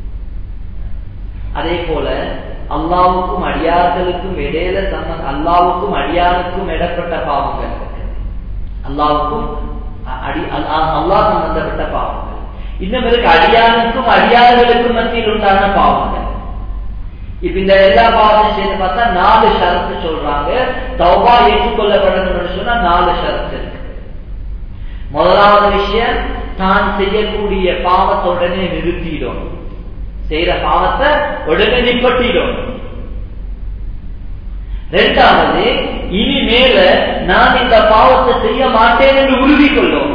அதே போல அல்லாவுக்கும் அடியார்களுக்கும் இடையில சம்ம அல்லாவுக்கும் அடியாருக்கும் இடப்பட்ட பாவங்கள் இருக்கு அல்லாவுக்கும் அடி அல்லாஹ் சம்பந்தப்பட்ட பாவங்கள் இன்னும் இருக்கு அடியானுக்கும் அடியார்களுக்கும் மத்தியில் உண்டான பாவங்கள் இப்ப இந்த எல்லா பாவத்தையும் சேர்ந்து பார்த்தா நாலு ஷரத்து சொல்றாங்க தௌபா ஏற்றுக்கொள்ளப்படணும்னு சொன்னா நாலு ஷரத்து இருக்கு முதலாவது விஷயம் தான் செய்யக்கூடிய பாவத்தை உடனே நிறுத்திடும் செய்யற பாவத்தை உடனே நிப்பட்டிடும் ரெண்டாவது இனிமேல நான் இந்த பாவத்தை செய்ய மாட்டேன் என்று உறுதி கொள்ளும்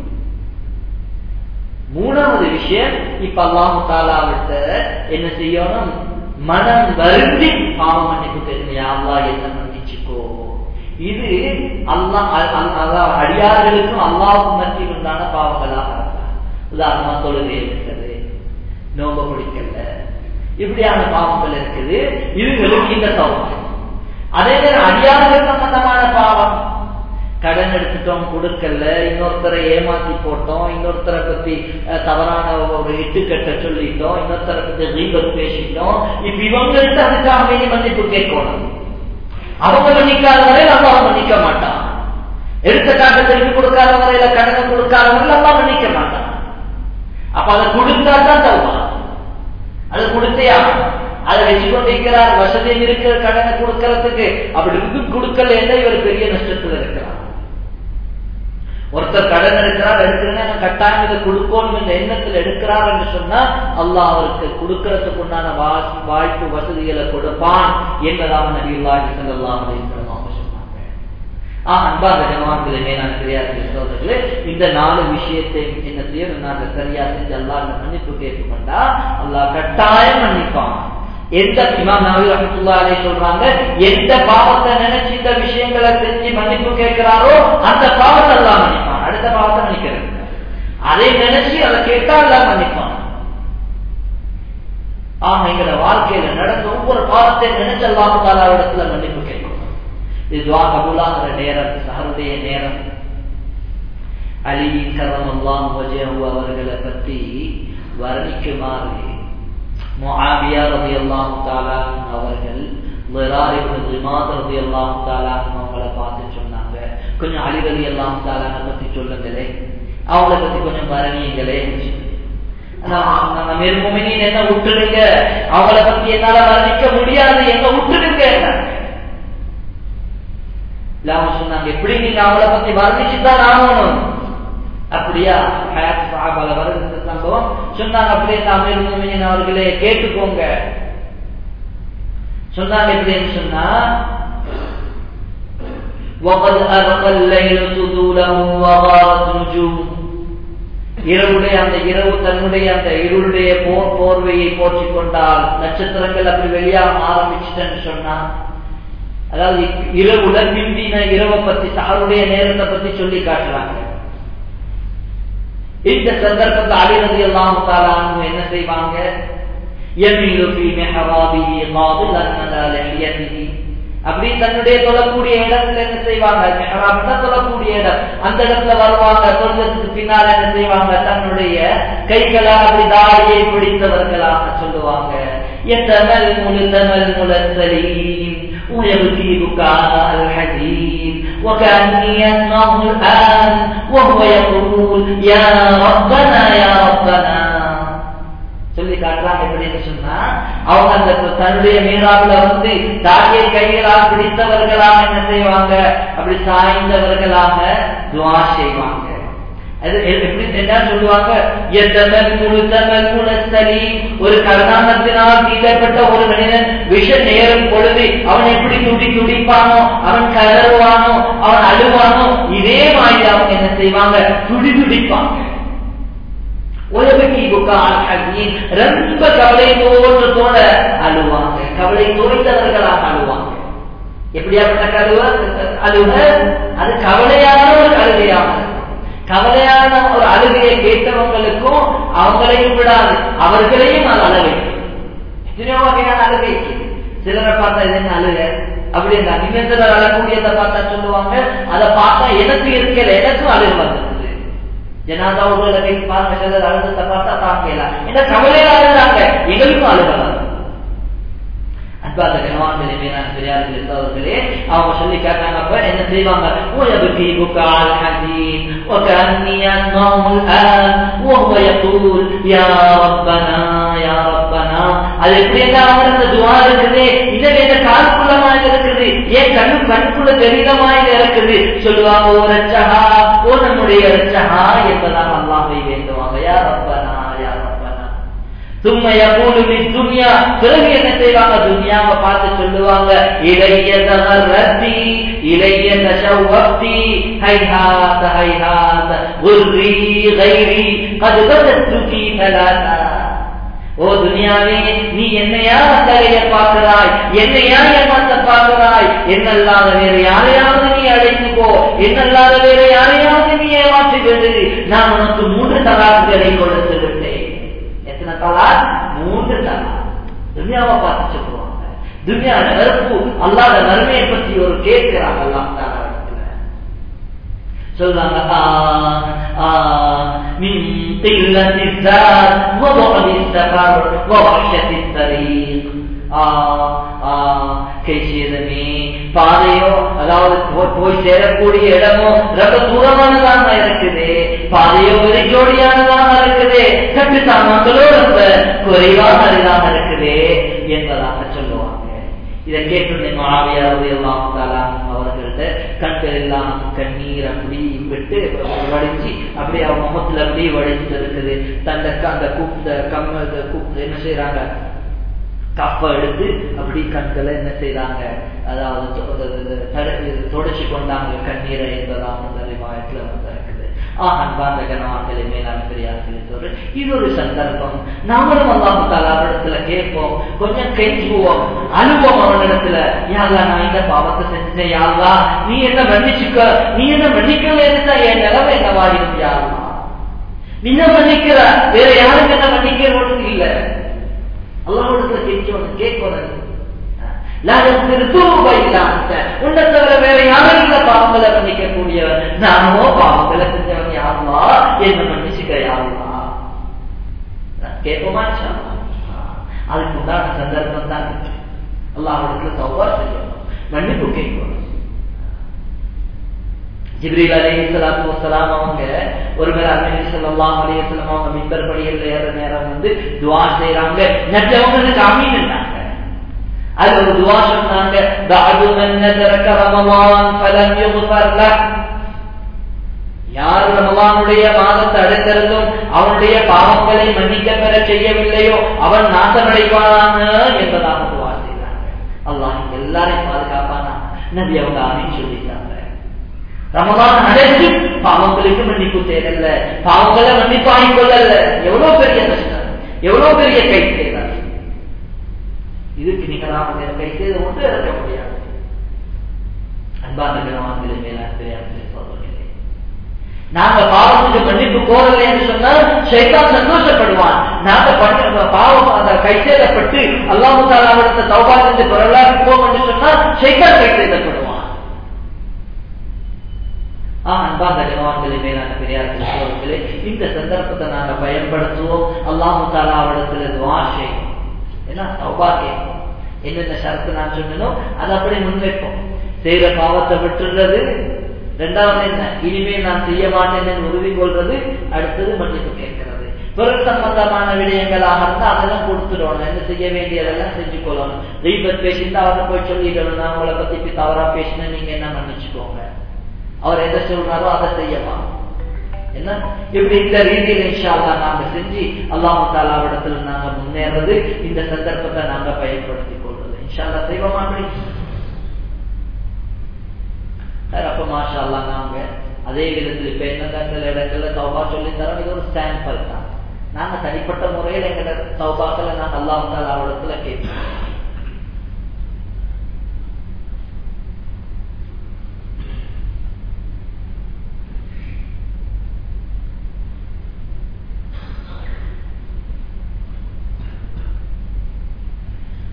மூணாவது விஷயம் இப்ப அல்லாஹு தாலாவிட்ட என்ன செய்யணும் மனம் வருந்தி பாவம் மன்னிப்பு தெரிஞ்சா அல்லா என்ன மன்னிச்சுக்கோ இது அல்லா அடியார்களுக்கும் அல்லாவுக்கும் மத்தியில் உண்டான பாவங்களாக உதாரணமா தொழுகை இருக்கிறது நோம்ப பிடிக்கல இப்படியான பாவங்கள் இருக்குது இதுகளுக்கு இந்த தவம் அதே நேரம் அடியார்கள் சம்பந்தமான பாவம் கடன் எடுத்துட்டோம் கொடுக்கல இன்னொருத்தரை ஏமாத்தி போட்டோம் இன்னொருத்தரை பத்தி தவறான ஒரு இட்டுக்கட்ட சொல்லிட்டோம் இன்னொருத்தரை பத்தி ரீபத் பேசிட்டோம் இப்ப இவங்கள்ட்ட அதுக்காக மன்னிப்பு கேட்கணும் அவங்க மன்னிக்காத வரையில் அல்லா மன்னிக்க மாட்டான் எடுத்த காட்ட திருப்பி கொடுக்காத வரையில கடனை கொடுக்காத வரையில் அல்லா மன்னிக்க மாட்டான் அப்ப அதை கொடுத்தா தான் தருவா அது கொடுத்தே அதை வச்சு கொண்டிருக்கிறார் வசதி இருக்கிற கடனை கொடுக்கறதுக்கு அப்படி இருந்து கொடுக்கல இவர் பெரிய நஷ்டத்தில் இருக்கிறார் ஒருத்தர் கடன் எடுக்கிறார் எடுக்கிறேன்னா கட்டாயம் இதை கொடுக்கணும் என்ற எண்ணத்தில் எடுக்கிறார் என்று சொன்னா அல்லாஹ் அவருக்கு கொடுக்கறதுக்கு உண்டான வாய்ப்பு வசதிகளை கொடுப்பான் என்பதாக நபியுல்லாஹி ஸல்லல்லாஹு அலைஹி வஸல்லம் அவங்க சொன்னாங்க ஆஹ் அன்பாக ஜனவான்களை மேலான பெரியார்கள் சோதர்களே இந்த நாலு விஷயத்தை என்ன செய்யணும் நாங்கள் சரியா செஞ்சு அல்லாஹ் மன்னிப்பு கேட்டுக்கொண்டா அல்லாஹ் கட்டாயம் மன்னிப்பான் எந்த இமாம் நபி ரஹமத்துல்லாஹி சொல்றாங்க எந்த பாவத்தை நினைச்சு இந்த விஷயங்களை செஞ்சு மன்னிப்பு கேட்கிறாரோ அந்த பாவத்தை எல்லாம் மன்னிப்பான் அடுத்த பாவத்தை மன்னிக்கிறது அதை நினைச்சு அதை கேட்டா எல்லாம் மன்னிப்பான் ஆக எங்களோட வாழ்க்கையில நடந்த ஒவ்வொரு பாவத்தை நினைச்சு அல்லாம இடத்துல மன்னிப்பு கேட்கணும் இது துவா கபூலாகிற நேரம் சஹருடைய நேரம் அலியின் கரம் அல்லாம் அவர்களை பற்றி வர்ணிக்குமாறு முஆவியா ரலியல்லாஹு தஆலா அவர்கள் லிரார் இப்னு திமாத் ரலியல்லாஹு தஆலா அவங்களை பார்த்து சொன்னாங்க கொஞ்சம் அலி ரலியல்லாஹு தஆலா பத்தி சொல்லுங்களே அவங்கள பத்தி கொஞ்சம் வர்ணியுங்களே நம்ம மெருமுமினின் என்ன விட்டுடுங்க அவங்கள பத்தி என்னால வர்ணிக்க முடியாது என்ன விட்டுடுங்க இல்லாம சொன்னாங்க எப்படி நீங்க அவங்கள பத்தி வர்ணிச்சுதான் ஆகணும் அப்படியா பல வருகிற சம்பவம் சொன்னாங்க அப்படியே அமீர் அவர்களே கேட்டுக்கோங்க சொன்னாங்க எப்படின்னு சொன்னா وقد أرقى الليل سدوله وغارت نجوم இரவுடைய அந்த இரவு தன்னுடைய அந்த இருளுடைய போர் போர்வையை போற்றிக் கொண்டால் நட்சத்திரங்கள் அப்படி வெளியாக ஆரம்பிச்சுட்டேன்னு சொன்னா அதாவது இரவுல பிந்தின இரவை பத்தி தாருடைய நேரத்தை பத்தி சொல்லி காட்டுறாங்க இந்த சந்தர்ப்பத்தில் அலிரதி எல்லாம் தாராங்க என்ன செய்வாங்க அப்படி தன்னுடைய தொழக்கூடிய இடத்துல என்ன செய்வாங்க மெஹராப்னா தொழக்கூடிய இடம் அந்த இடத்துல வருவாங்க தொழுறதுக்கு பின்னால் என்ன செய்வாங்க தன்னுடைய கைகளை அப்படி தாடியை பிடித்தவர்களாக சொல்லுவாங்க எத்தமல் முழுத்தமல் முழத்தலீம் ويبكي بكاء الحزين وكأني أسمعه الآن وهو يقول يا ربنا يا ربنا சொல்லி காட்டுறாங்க எப்படின்னு சொன்னா அவங்க அந்த தன்னுடைய மீராவில வந்து தாயை கைகளால் பிடித்தவர்களாக என்ன செய்வாங்க அப்படி சாய்ந்தவர்களாக துவா செய்வாங்க அது எப்படி என்ன சொல்லுவாங்க ஒரு கருணாமத்தினால் தீட்டப்பட்ட ஒரு மனிதன் விஷ நேரம் பொழுது அவன் எப்படி துடி துடிப்பானோ அவன் கதறுவானோ அவன் அழுவானோ இதே மாதிரி அவங்க என்ன செய்வாங்க துடி துடிப்பாங்க உலகி ரொம்ப கவலை தோற்றத்தோட அழுவாங்க கவலை தோய்ந்தவர்களாக அழுவாங்க எப்படியாப்பட்ட கழுவ அழுவ அது கவலையான ஒரு கழுதையாக கவலையான ஒரு அழுகையை கேட்டவங்களுக்கும் அவங்களையும் விடாது அவர்களையும் அது அழகை எத்தனையோ வகையான அழுகை சிலரை பார்த்தா இது என்ன அழுக அப்படின்னா நிமிஷத்துல அழக்கூடியதை பார்த்தா சொல்லுவாங்க அதை பார்த்தா எனக்கு இருக்கல எனக்கும் அழுக வந்துருது ஜனாதாவுகளை போய் பாருங்க சிலர் அழுதத்தை பார்த்தா தாங்கலாம் என்ன கவலையா அழுதாங்க எங்களுக்கும் அழுகலாம் அன்பாத கனவான்களே மேலான பெரியார்கள் இருந்தவர்களே அவங்க சொல்லி கேட்டாங்க அப்ப என்ன செய்வாங்க ويبكي بكاء الحزين وكأني أسمعه الآن وهو يقول يا ربنا يا ربنا அது எப்படி எல்லாம் அந்த துவா இருக்குது இது எந்த கால்குள்ளமாக இருக்குது ஏன் கண்ணு கண்குள்ள தெரிதமாக இருக்குது சொல்லுவாங்க ஓ ரச்சகா ஓ நம்முடைய ரச்சகா என்பதாக அல்லாஹை வேண்டுவாங்க யா ரப்பனா யா ரப்பனா சும்மா எப்போது துன்யா பிறகு என்ன செய்வாங்க துன்யாவை பார்த்து சொல்லுவாங்க இளைய தகரத்தி இளைய தசவப்தி ஹைஹாத ஹைஹாத குர்ரி கைரி கது கதத்துக்கி தலாதா ஓ துனியாவே நீ என்னையா அத்தகைய பார்க்கிறாய் என்னையா ஏமாத்த பார்க்கிறாய் என்னல்லாத வேற யாரையாவது நீ அழைத்து போ என்னல்லாத வேற யாரையாவது நீ ஏமாற்றி விடு நான் உனக்கு மூன்று தலாக்குகளை கொடுத்து விட்டேன் எத்தனை தலாக் மூன்று தலாக் துனியாவை பார்த்து சொல்லுவாங்க துனியா நெருப்பு அல்லாத நன்மையை பற்றி ஒரு கேட்கிறாங்க எல்லாம் சொல்றாங்க من قلة الذات وضعف السفر ووحشة الطريق கைசேதமே பாதையோ அதாவது போய் சேரக்கூடிய இடமோ ரொம்ப தூரமானதாக இருக்குது பாதையோ வெறிச்சோடியானதாக இருக்குது கட்டு சாமான்களோ ரொம்ப குறைவானதாக இருக்குது என்பதாக சொல்லுவாங்க இதை கேட்டு மாவியாவது எல்லாம் அவர்கள்ட்ட கண்கள் எல்லாம் கண்ணீர் அப்படி விட்டு வடிச்சு அப்படியே அவன் முகத்துல அப்படியே வடிச்சு இருக்குது தந்த அந்த கூப்பிட்ட கம்மல் கூப்பிட்டு என்ன செய்யறாங்க கப்ப எடுத்து அப்படி கண்களை என்ன செய்யறாங்க அதாவது தொடச்சு கொண்டாங்க கண்ணீரை என்பதாக அந்த ரிவாயத்துல வந்திருக்குது அன்பார்ந்த கனவாக்களை மேலான பெரியார்கள் இது ஒரு சந்தர்ப்பம் நாமளும் அல்லாஹால அவரிடத்துல கேட்போம் கொஞ்சம் கெஞ்சுவோம் அனுபவம் அவனிடத்துல யாரா நான் இந்த பாவத்தை செஞ்சேன் யாரா நீ என்ன மன்னிச்சுக்க நீ என்ன மன்னிக்கவே இருந்தா என் நிலவை என்னவாயிரும் யாரா நீ என்ன மன்னிக்கிற வேற யாருக்கு என்ன மன்னிக்கிறோம் இல்லை அல்லாஹிடத்துல கேட்கணும் கேட்கணும் உன்னை தவிர வேற யாரும் இல்ல பாவங்களை மன்னிக்கக்கூடியவன் நானோ பாவங்களை செஞ்சவன் யாருவா என்ன மன்னிச்சுக்க யாருவா கேட்போமா அதுக்கு உண்டான சந்தர்ப்பம் தான் அல்லாஹிடத்துல சௌவா செய்யணும் மன்னிப்பு கேட்கணும் ஜிப்ரீல் அலி சலாத்து வசலாம் அவங்க ஒரு மேல அலி சல்லாம் அலிஸ்லாம் அவங்க மின்பர் படியில் ஏற நேரம் வந்து துவா செய்யறாங்க நபி அவங்களுக்கு அமீன்ட்டாங்க அது ஒரு துவா சொன்னாங்க بعد من ندرك رمضان فلم يغفر له யார் ரமலானுடைய மாதத்தை அடைந்திருந்தும் அவனுடைய பாவங்களை மன்னிக்க பெற செய்யவில்லையோ அவன் நாசமடைவான என்பதாக துவா செய்தாங்க அல்லாஹ் எல்லாரையும் பாதுகாப்பானா நபி அவங்க அமீன் சொல்லிட்டாங்க ரமலான் அடைச்சு பாவங்களுக்கு மன்னிப்பு தேடல பாவங்களை மன்னிப்பாகிக் கொள்ளல எவ்வளவு பெரிய கஷ்டம் எவ்வளவு பெரிய கை செய்தார் இதுக்கு நிகராக கை செய்த ஒன்று இறக்க முடியாது அன்பான கிரமான்களை மேலாக நாங்க பாவத்துக்கு மன்னிப்பு கோரல என்று சொன்னால் சைத்தான் சந்தோஷப்படுவான் நாங்க பண்ண பாவம் அந்த கை செய்தப்பட்டு அல்லாஹு தாலாவிடத்தை தௌபா செஞ்சு பொருளாக போம் என்று சொன்னால் சைத்தான் கை செய்தப்படுவான் அன்பார்ந்த கனவான்களே மேலான பெரியார்கள் சோழர்களே இந்த சந்தர்ப்பத்தை நாங்க பயன்படுத்துவோம் அல்லாஹு தாலாவிடத்துல துவா செய்வோம் ஏன்னா சௌபா கேட்போம் என்னென்ன ஷரத்து நான் சொன்னனோ அதை அப்படியே முன்வைப்போம் செய்யற பாவத்தை விட்டுறது ரெண்டாவது என்ன இனிமேல் நான் செய்ய மாட்டேன் உறுதி கொள்றது அடுத்தது மன்னிப்பு கேட்கிறது பொருள் சம்பந்தமான விடயங்களாக இருந்தா அதெல்லாம் கொடுத்துடணும் என்ன செய்ய வேண்டியதெல்லாம் செஞ்சு கொள்ளணும் தீபத் பேசிட்டு அவரை போய் சொல்லிடணும் நான் உங்களை பத்தி தவறா பேசினா நீங்க என்ன மன்னிச்சுக்கோங்க அவர் எதை சொல்றாரோ அதை செய்யலாம் என்ன இப்படி இந்த ரீதியில் இன்ஷால்லா நாங்க செஞ்சு அல்லாஹு தாலாவிடத்துல நாங்க முன்னேறது இந்த சந்தர்ப்பத்தை நாங்க பயன்படுத்திக் கொள்றது இன்ஷால்லா செய்வோமா அப்ப மாஷா அல்லா நாங்க அதே விதத்தில் இப்ப என்ன சில இடங்கள்ல சௌபா சொல்லி தரோம் இது ஒரு சாம்பிள் தான் நாங்க தனிப்பட்ட முறையில் எங்கட சௌபாக்களை நாங்க அல்லாஹு தாலாவிடத்துல கேட்போம்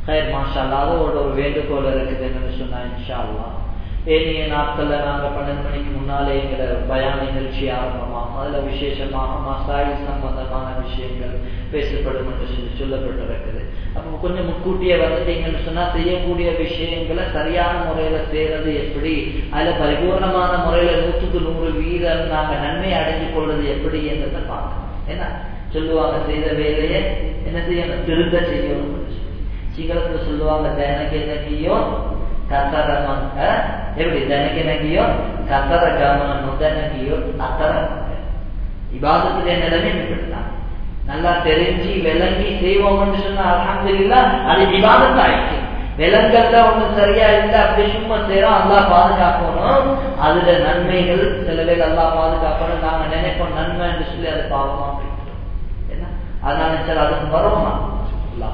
ஹயர் மாஷா அல்லா அதோட ஒரு வேண்டுகோள் இருக்குது என்னன்னு சொன்னா இன்ஷா அல்லா ஏனைய நாட்கள்ல நாங்க பன்னெண்டு மணிக்கு முன்னாலே எங்களை பயான நிகழ்ச்சி ஆரம்பமாகும் அதுல விசேஷமாக மசாயில் சம்பந்தமான விஷயங்கள் பேசப்படும் என்று சொல்லி சொல்லப்பட்டிருக்குது அப்போ கொஞ்சம் முன்கூட்டியே வந்துட்டீங்கன்னு சொன்னா செய்யக்கூடிய விஷயங்களை சரியான முறையில செய்யறது எப்படி அதுல பரிபூர்ணமான முறையில நூற்றுக்கு நூறு வீதம் நாங்க நன்மை அடைஞ்சு கொள்வது எப்படி என்றதை பார்க்கணும் என்ன சொல்லுவாங்க செய்த வேலையை என்ன செய்யணும் திருந்த செய்யணும் சிங்களத்துல சொல்லுவாங்க தனக்கு என்னையோ கத்தர எப்படி தனக்கு என்னையோ கத்தர கவனம் முதனகியோ அத்தர இபாதத்துல நிலைமை இப்படித்தான் நல்லா தெரிஞ்சு விளங்கி செய்வோம்னு சொன்னா அலமதுல்லா அது விவாதத்தை ஆயிடுச்சு விலங்கல்ல ஒண்ணு சரியா இல்லை அப்படி சும்மா செய்யறோம் அல்லா பாதுகாக்கணும் அதுல நன்மைகள் சில பேர் அல்லா பாதுகாக்கணும் நாங்க நினைப்போம் நன்மை என்று சொல்லி அது பாவமா போயிட்டு என்ன அதனால சார் அதுக்கு வரோமா அல்லா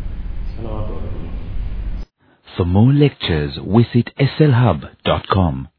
For more lectures, visit slhub.com.